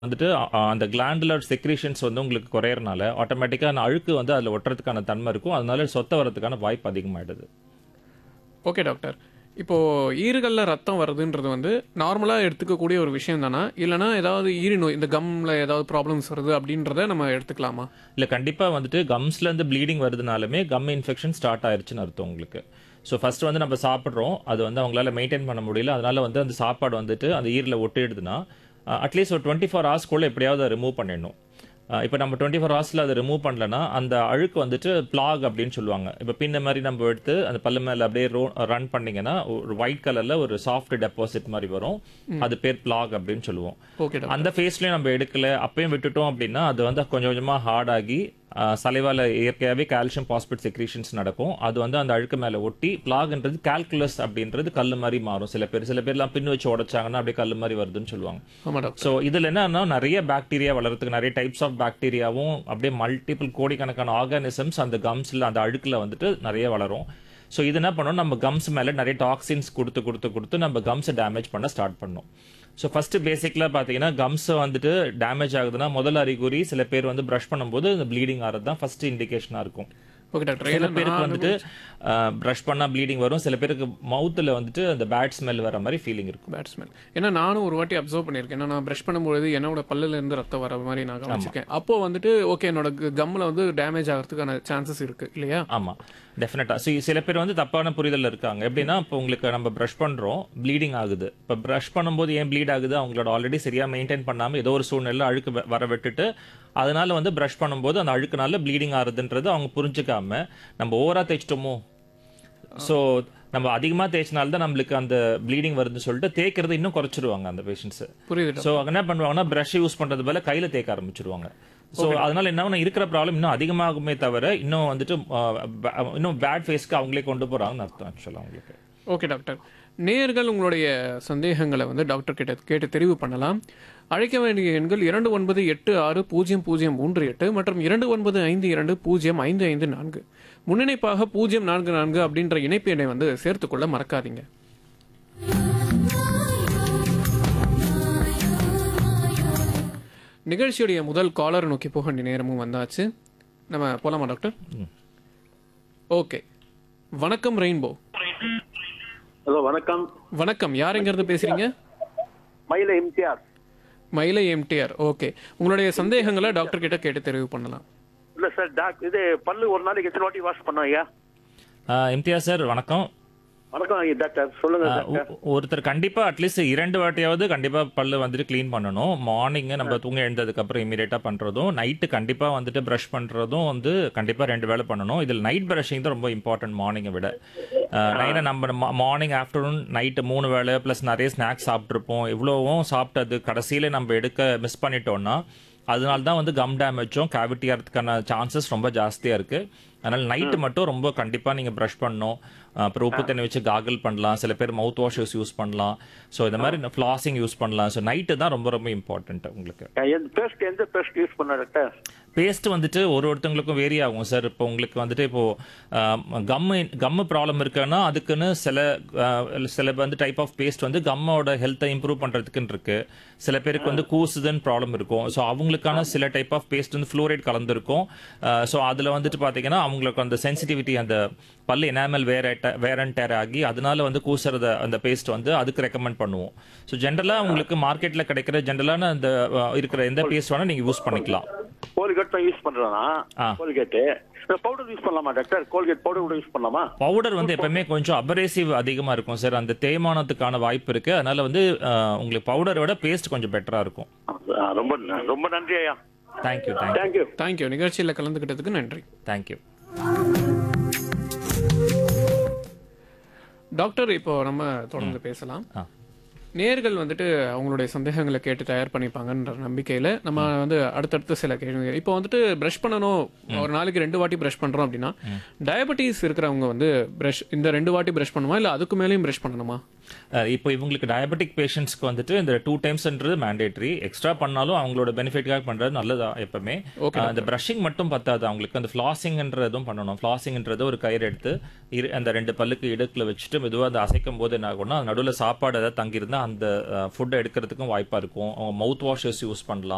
வந்துட்டு அ அந்த glandular secretions வந்து உங்களுக்கு குறையறனால, ஆட்டோமேட்டிக்கா அந்த அழுக்கு வந்து அதில ஒட்டுறதுக்கான தன்மை இருக்கும். அதனால சொத்த வரதுக்கான வாய்ப்பு அதிகமாயிடுது. Okay doctor. இப்போ ஈறுகள்ல ரத்தம் வருதுன்றது வந்து நார்மலா எடுத்துக்கக்கூடிய ஒரு விஷயம் தானா? இல்லன்னா ஏதாவது ஈறு நோய் இந்த கம்ல ஏதாவது ப்ராப்ளம்ஸ் வருது அப்படின்றத நம்ம எடுத்துக்கலாமா? இல்ல கண்டிப்பா வந்துட்டு கம்ஸ்லேருந்து ப்ளீடிங் வருதுனாலுமே கம் இன்ஃபெக்ஷன் ஸ்டார்ட் ஆயிருச்சுன்னு அர்த்தம் உங்களுக்கு. ஸோ ஃபர்ஸ்ட் வந்து நம்ம சாப்பிடுறோம். அது வந்து அவங்களால மெயின்டெயின் பண்ண முடியல. அதனால வந்து அந்த சாப்பாடு வந்துட்டு அந்த ஈரல ஒட்டிடுதுன்னா, அ அட்லீஸ்ட் ஒரு 24 ஹார்ஸ்க்குள்ள எப்படியாவது அத ரிமூவ் பண்ணிடணும். அ இப்ப நம்ம 24 ஹார்ஸ்ல அத ரிமூவ் பண்ணலன்னா, அந்த அழுக்கு வந்துட்டு பிளாக் அப்படின்னு சொல்லுவாங்க. இப்ப பின்ன மாரி நம்ம எடுத்து அந்த பல்லு மேல அப்படியே ரோ ரன் பண்ணீங்கன்னா, ஒரு ஒயிட் கலர்ல ஒரு சாஃப்ட் டெபாசிட் மாரி வரும். அது பேர் பிளாக் அப்படின்னு சொல்லுவோம். Okay doctor. அந்த ஃபேஸ்லயும் நம்ம எடுக்கல, அப்பயும் விட்டுட்டோம் அப்படின்னா, அது வந்து கொஞ்சம் கொஞ்சமா ஹார்ட் ஆகி அ சலைவால இயற்கையாவே கால்சியம் பாஸ்பேட் செக்ரீஷன்ஸ் நடக்கும். அது வந்து அந்த அழுக்கு மேல ஒட்டி பிளாக்ன்றது கால்குலஸ் அப்படின்றது கல்லு மாரி மாறும். சில பேர் சில பேர்லாம் பின் வச்சு உடைச்சாங்கன்னா அப்படியே கல்லு மாரி வருதுன்னு சொல்லுவாங்க. ஆமா டாக்டர். ஸோ இதுல என்னன்னா நிறைய பாக்டீரியா வளர்றதுக்கு நிறைய டைப்ஸ் ஆஃப் பாக்டீரியாவும் அப்படியே மல்டிபிள் கோடிக்கணக்கான ஆர்கானிசம்ஸ் அந்த கம்ஸ்ல அந்த அழுக்குல வந்துட்டு நிறைய வளரும். ஸோ இது என்ன பண்ணும் நம்ம கம்ஸ் மேல நிறைய டாக்ஸின்ஸ் கொடுத்து கொடுத்து கொடுத்து நம்ம கம்ஸை டேமேஜ் பண்ண ஸ்டார்ட் பண்ணோம். ஸோ ஃபர்ஸ்ட் பேசிக்ல பாத்தீங்கன்னா கம்ஸ் வந்துட்டு டேமேஜ் ஆகுதுன்னா முதல் அறிகுறி சில பேர் வந்து பிரஷ் பண்ணும்போது இந்த ப்ளீடிங் ஆகிறது தான் ஃபர்ஸ்ட் இண்டிகேஷனா இருக்கும். Okay doctor. சில ஏன்னா பேருக்கு நான் வந்துட்டு பிரஷ் பண்ணா ப்ளீடிங் வரும். சில பேருக்கு மவுத்துல வந்துட்டு அந்த பேட் ஸ்மெல் வர மாதிரி ஃபீலிங் இருக்கும். Bad smell. ஏன்னா நானும் ஒரு வாட்டி அப்சர்வ் பண்ணியிருக்கேன். ஏன்னா நான் பிரஷ் பண்ணும்பொழுது என்னோட பல்லுல இருந்து ரத்தம் வர மாதிரி நான் கவனிச்சிருக்கேன். அப்போ வந்துட்டு ஓகே என்னோட கம்ல வந்து டேமேஜ் ஆகிறதுக்கான சான்சஸ் இருக்கு இல்லையா? ஆமா டெஃபினட்டா ஸோ சில பேர் வந்து தப்பான புரிதல் இருக்காங்க எப்படின்னா இப்போ உங்களுக்கு நம்ம ப்ரஷ் பண்றோம் ப்ளீடிங் ஆகுது இப்போ ப்ரஷ் பண்ணும்போது ஏன் ப்ளீட் ஆகுது அவங்களோட ஆல்ரெடி சரியா மெயின்டைன் பண்ணாம ஏதோ ஒரு சூழ்நிலை அழுக்கு வ- வர விட்டுட்டு அதனால வந்து ப்ரஷ் பண்ணும்போது அந்த அழுக்குனால ப்ளீடிங் ஆகுதுன்றது அவங்க புரிஞ்சுக்காம நம்ம ஓவரா தேய்ச்சிட்டோமோ ஸோ நம்ம அதிகமா தேய்ச்சனால தான் நம்மளுக்கு அந்த ப்ளீடிங் வருதுன்னு சொல்லிட்டு தேய்க்கிறது இன்னும் குறைச்சிருவாங்க அந்த பேஷண்ட்ஸ் புரியுது டாக்டர். ஸோ என்ன பண்ணுவாங்கன்னா ப்ரஷ் யூஸ் பண்றது பதிலா கையில தேய்க்க ஆரம்பிச்சிருவாங்க ஸோ அதனால என்ன ஆகும்னா, இருக்கிற ப்ராப்ளம் இன்னும் அதிகமாகுமே தவிர இன்னும் வந்துட்டு அஹ், ப- இன்னும் பேட் ஃபேஸ்க்கு அவங்களே கொண்டு போறாங்கன்னு அர்த்தம் ஆக்சுவலாக அவங்களுக்கு ஓகே டாக்டர் நேயர்கள் உங்களுடைய சந்தேகங்களை வந்து டாக்டர் கிட்ட கேட்டு தெரிவு பண்ணலாம் அழைக்க வேண்டிய எண்கள் இரண்டு ஒன்பது எட்டு ஆறு பூஜ்ஜியம் பூஜ்ஜியம் மூன்று எட்டு மற்றும் இரண்டு ஒன்பது ஐந்து இரண்டு பூஜ்ஜியம் ஐந்து ஐந்து நான்கு முன்னிணைப்பாக பூஜ்ஜியம் நான்கு நான்கு அப்படின்ற இணைப்பு எண்ணை வந்து சேர்த்துக்கொள்ள மறக்காதீங்க நிகழ்ச்சியுடைய முதல் காலர் நோக்கி போக வேண்டிய நேரமும் வந்தாச்சு நம்ம போலாமா டாக்டர் ஓகே வணக்கம் ரெயின்போ ஹலோ வணக்கம் வணக்கம் யாருங்கிறது பேசுறீங்க மயில எம்ஜிஆர் மயிலை எம்டிஆர் ஓகே உங்களுடைய சந்தேகங்களை டாக்டர் கிட்ட கேட்டு தெரிவு பண்ணலாம் இல்ல சார் டாக் இது பல்லு ஒரு நாளைக்கு எத்தனை வாட்டி வாஷ் பண்ணோம் ஐயா இம்தியாஸ் சார் வணக்கம் வணக்கம் ஐயா டாக்டர் சொல்லுங்க அஹ், டாக்டர் ஒ- ஒருத்தர் கண்டிப்பா அட்லீஸ்ட் இரண்டு வாட்டியாவது கண்டிப்பா பல்லு வந்துட்டு க்ளீன் பண்ணணும் மார்னிங் நம்ம தூங்க எழுந்ததுக்கு அப்புறம் இமீடியட்டா பண்றதும் நைட்டு கண்டிப்பா வந்துட்டு பிரஷ் பண்றதும் வந்து கண்டிப்பா ரெண்டு வேளை பண்ணணும் இதில் நைட் பிரஷிங் தான் ரொம்ப இம்பார்ட்டன்ட் மார்னிங்கை விட நைனை நம்ம மார்னிங் ஆஃப்டர்நூன் நைட்டு மூணு வேளை ப்ளஸ் நிறைய ஸ்நாக்ஸ் சாப்பிட்ருப்போம் இவ்வளோவும் சாப்பிட்டது கடைசியில நம்ம எடுக்க மிஸ் பண்ணிட்டோம்னா அதனால தான் வந்து கம் டேமேஜும் கேவிட்டி ஆகிறதுக்கான சான்சஸ் ரொம்ப ஜாஸ்தியாக இருக்குது அதனால் நைட்டு மட்டும் ரொம்ப கண்டிப்பாக நீங்கள் ப்ரஷ் பண்ணணும் அப்புறம் உப்பு தண்ணி வச்சு காகல் பண்ணலாம் சில பேர் மவுத் வாஷஸ் யூஸ் பண்ணலாம் ஸோ இந்த மாதிரி ஃப்ளாசிங் யூஸ் பண்ணலாம் ஸோ நைட்டு தான் ரொம்ப ரொம்ப இம்பார்ட்டன்ட் உங்களுக்கு எந்த பேஸ்ட் எந்த பேஸ்ட் யூஸ் பண்ண டாக்டர் பேஸ்ட் வந்துட்டு ஒரு ஒருத்தவங்களுக்கும் வேரி ஆகும் சார் இப்போ உங்களுக்கு வந்துட்டு இப்போ கம்மு கம்மு ப்ராப்ளம் இருக்குன்னா அதுக்குன்னு சில அஹ், சில வந்து டைப் ஆஃப் பேஸ்ட் வந்து கம்மோட ஹெல்த்தை இம்ப்ரூவ் பண்றதுக்குன்னு இருக்கு சில பேருக்கு வந்து கூசுதுன்னு ப்ராப்ளம் இருக்கும் ஸோ அவங்களுக்கான சில டைப் ஆஃப் பேஸ்ட் வந்து ஃப்ளோரைட் கலந்துருக்கும் ஸோ அதில் வந்துட்டு பார்த்தீங்கன்னா அவங்களுக்கு அந்த சென்சிட்டிவிட்டி அந்த பல்லு எனாமல் வேற வேர் அண்ட் டேர் ஆகி அதனால வந்து கூசுறத அந்த பேஸ்ட் வந்து அதுக்கு ரெக்கமெண்ட் பண்ணுவோம் ஸோ ஜென்ரலாக உங்களுக்கு மார்க்கெட்டில் கிடைக்கிற ஜென்ரலான அந்த அஹ், இருக்கிற எந்த பேஸ்ட் வேணால் நீங்கள் யூஸ் பண்ணிக்கலாம் கோல்கேட் தான் யூஸ் பண்றேனா ஆ. கோல்கேட் பவுடர் யூஸ் பண்ணலாமா டாக்டர் கோல்கேட் பவுடர் கூட யூஸ் பண்ணலாமா பவுடர் வந்து எப்பவுமே கொஞ்சம் அபரேசிவ் அதிகமா இருக்கும் சார் அந்த தேய்மானத்துக்கான வாய்ப்பு இருக்கு அதனால வந்து அஹ், உங்களுக்கு பவுடரை விட பேஸ்ட் கொஞ்சம் பெட்டரா இருக்கும் ஆ, ரொம்ப ரொம்ப நன்றி ஐயா தேங்க்யூ தேங்க்யூ தேங்க்யூ தேங்க்யூ நிகழ்ச்சியில் கலந்துக்கிட்டதுக்கு நன்றி தேங்க்யூ டாக்டர் இப்போ நம்ம தொடர்ந்து பேசலாம் ஆ. நேர்கள் வந்துட்டு அவங்களுடைய சந்தேகங்களை கேட்டு தயார் பண்ணிப்பாங்கன்ற நம்பிக்கையில நம்ம வந்து அடுத்தடுத்து சில கேள்விகள் இப்போ வந்துட்டு பிரஷ் பண்ணணும் ஒரு நாளைக்கு ரெண்டு வாட்டி பிரஷ் பண்றோம் அப்படின்னா டயபெட்டிஸ் இருக்கிறவங்க வந்து பிரஷ் இந்த ரெண்டு வாட்டி பிரஷ் பண்ணுமா இல்ல அதுக்கு மேலேயும் பிரஷ் பண்ணணுமா அஹ், இப்போ இவங்களுக்கு டயபெட்டிக் பேஷண்ட்ஸ்க்கு வந்துட்டு இந்த டூ டைம்ஸ்ன்றது மேண்டேட்ரி எக்ஸ்ட்ரா பண்ணாலும் அவங்களோட பெனிஃபிட்காக பண்றது நல்லதா எப்பவுமே Okay, அஹ், அந்த பிரஷிங் மட்டும் பத்தாது அவங்களுக்கு அந்த ஃபிளாசிங்ன்றதும் பண்ணணும் ஃபிளாசிங்ன்றது ஒரு கயிறு எடுத்து இரு- அந்த ரெண்டு பல்லுக்கு இடுக்குல வச்சுட்டு மெதுவாக அதை அசைக்கும் போது என்ன ஆகும்னா நடுவில் சாப்பாடு ஏதாவது தங்கியிருந்தா அந்த ஃபுட்டை எடுக்கிறதுக்கும் வாய்ப்பா இருக்கும் அவங்க மவுத் வாஷஸ் யூஸ் பண்ணலாம்